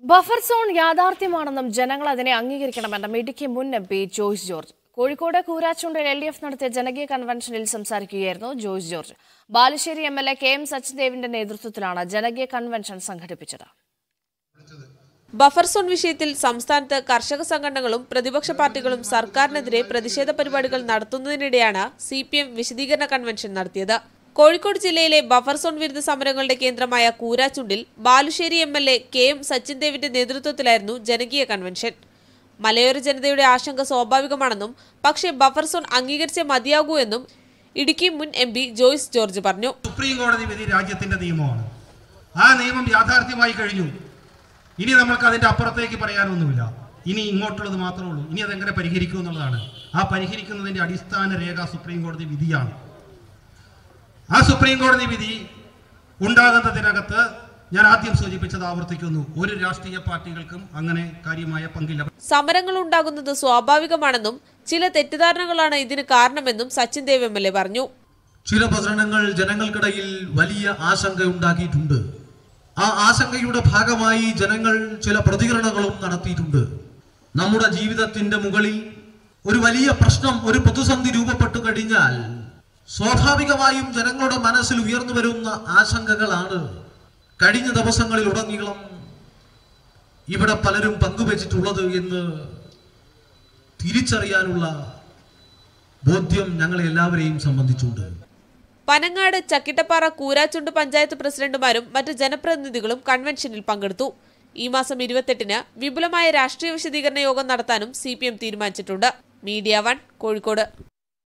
buffer zone യാഥാർത്ഥ്യമാണെന്നും ജനങ്ങൾ അതിനെ അംഗീകരിക്കണമെന്നും ഇടുക്കി മുൻ എം പി ജോയ്സ് ജോർജ് കോഴിക്കോട് കൂരാച്ചുണ്ടിൽ എൽ ഡി എഫ് നടത്തിയ ജനകീയ കൺവെൻഷനിൽ സംസാരിക്കുകയായിരുന്നു Joyce George Balussery M L A K M സച്ചിൻദേവിന്റെ നേതൃത്വത്തിലാണ് ജനകീയ കൺവെൻഷൻ സംഘടിപ്പിച്ചത് ബഫർ സോൺ വിഷയത്തിൽ സംസ്ഥാനത്ത് കർഷക സംഘടനകളും പ്രതിപക്ഷ പാർട്ടികളും സർക്കാരിനെതിരെ പ്രതിഷേധ പരിപാടികൾ നടത്തുന്നതിനിടെയാണ് സി പി എം വിശദീകരണ കൺവെൻഷൻ നടത്തിയത് കോഴിക്കോട് ജില്ലയിലെ ബഫർ സോൺ വിരുദ്ധ സമരങ്ങളുടെ കേന്ദ്രമായ കൂരാച്ചുണ്ടിൽ Balussery M L A K M സച്ചിൻദേവിന്റെ നേതൃത്വത്തിലായിരുന്നു ജനകീയ കൺവെൻഷൻ മലയോര ജനതയുടെ ആശങ്ക സ്വാഭാവികമാണെന്നും പക്ഷേ ബഫർ സോൺ അംഗീകരിച്ചേ മതിയാകൂ എന്നും ഇടുക്കി മുൻ എം പി ജോയ്സ് ജോർജ് പറഞ്ഞു സുപ്രീം കോടതി വിധി രാജ്യത്തിന്റെ നിയമമാണ് ആ നിയമം യാഥാർത്ഥ്യമായി കഴിഞ്ഞു ഇനി നമ്മൾക്ക് അതിന്റെ അപ്പുറത്തേക്ക് പറയാനൊന്നുമില്ല ഇനി ഇങ്ങോട്ടുള്ളത് മാത്രമേ ഉള്ളൂ ഇനി അതെങ്ങനെ പരിഹരിക്കും എന്നുള്ളതാണ് ആ പരിഹരിക്കുന്നതിന്റെ അടിസ്ഥാന രേഖ സുപ്രീം കോടതി വിധിയാണ് ആ സുപ്രീം കോടതി വിധി ഉണ്ടാകുന്നതിനകത്ത് ഞാൻ ആദ്യം സൂചിപ്പിച്ചത് ആവർത്തിക്കുന്നു ഒരു രാഷ്ട്രീയ പാർട്ടികൾക്കും അങ്ങനെ കാര്യമായ പങ്കില്ല സമരങ്ങൾ ഉണ്ടാകുന്നത് സ്വാഭാവികമാണെന്നും ചില തെറ്റിദ്ധാരണകളാണ് ഇതിന് കാരണമെന്നും Sachin Dev M L A പറഞ്ഞു ചില പ്രചരണങ്ങൾ ജനങ്ങൾക്കിടയിൽ വലിയ ആശങ്ക ഉണ്ടാക്കിയിട്ടുണ്ട് ആ ആശങ്കയുടെ ഭാഗമായി ജനങ്ങൾ ചില പ്രതികരണങ്ങളും നടത്തിയിട്ടുണ്ട് നമ്മുടെ ജീവിതത്തിന്റെ മുകളിൽ ഒരു വലിയ പ്രശ്നം ഒരു പ്രതിസന്ധി രൂപപ്പെട്ടു കഴിഞ്ഞാൽ സ്വാഭാവികമായും ജനങ്ങളുടെ മനസ്സിൽ ഉയർന്നു വരുന്ന ആശങ്കകളാണ് കഴിഞ്ഞ ദിവസങ്ങളിൽ ഉടനീളം ഇവിടെ പലരും പങ്കുവച്ചിട്ടുള്ളത് എന്ന് തിരിച്ചറിയാനുള്ള ബോധ്യം ഞങ്ങളെ എല്ലാവരെയും സംബന്ധിച്ചുണ്ട് പനങ്ങാട് ചക്കിട്ടപ്പാറ കൂരാച്ചുണ്ട് പഞ്ചായത്ത് പ്രസിഡന്റുമാരും മറ്റ് ജനപ്രതിനിധികളും കൺവെൻഷനിൽ പങ്കെടുത്തു ഈ മാസം ഇരുപത്തെട്ടിന് വിപുലമായ രാഷ്ട്രീയ വിശദീകരണ യോഗം നടത്താനും സി തീരുമാനിച്ചിട്ടുണ്ട് മീഡിയ വൺ കോഴിക്കോട്